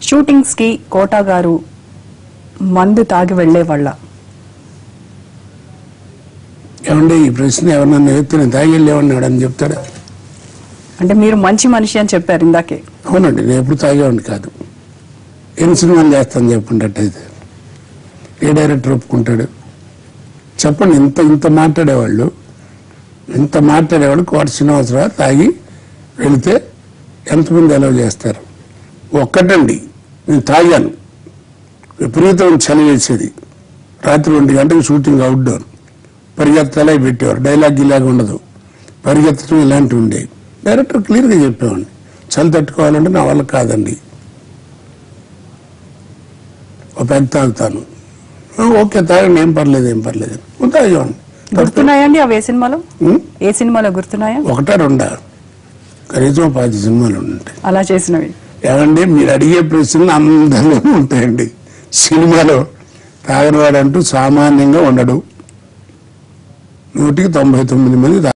Shootings కి quota గారు మందు తాగి వెళ్లే వాళ్ళ ఏమంటే ఈ ప్రశ్న ఎవరన్నా ఎత్తి నేను తాగెళ్ళేవాడిని అని చెప్తాడా అంటే మీరు మంచి మనిషి అని చెప్పారు ఇందాకే అవునండి నేను ఎప్పుడు తాగేవాడిని కాదు ఎన్ని సినిమాలు చేస్తాను చెప్పుకుంటట్టయితే ఏ డైరెక్టర్ ఒప్పుకుంటాడు చెప్పండి ఇంత ఇంత మాట్లాడేవాళ్ళు ఇంత మాట్లాడేవాళ్ళు కోట శ్రీనివాసరావు తాగి వెళితే ఎంతమంది అలవ్ చేస్తారు ఒక్కటండి నేను తాగాను విపరీతం చలి వేసేది రాత్రి ఒంటి గంటకి షూటింగ్ అవుట్డోర్ పరిగెత్తలే పెట్టేవారు డైలాగ్ ఇలాగ ఉండదు పరిగెత్తడం ఇలాంటివి ఉండేవి డైరెక్టర్ క్లియర్గా చెప్పేవాడిని చలి తట్టుకోవాలంటే నా వల్ల కాదండి ఒక పెద్ద తాగుతాను "ఆ, ఓకే తాగండి ఏం పర్లేదు ఏం పర్లేదు ఓ, తాగేవాడిని గుర్తున్నాయండి అవి ఏ సినిమాలో ఉం? ఏ సినిమాలో గుర్తున్నాయా ఒకటా రెండా కనీసం ఓ పది సినిమాలు ఉంటాయి అలా చేసినవి ఏమండి మీరు అడిగే ప్రశ్నలు అందరిలో ఉంటాయండి సినిమాలో తాగనివాడంటూ సామాన్యంగా ఉండడు నూటికి తొంభై తొమ్మిది మంది తా-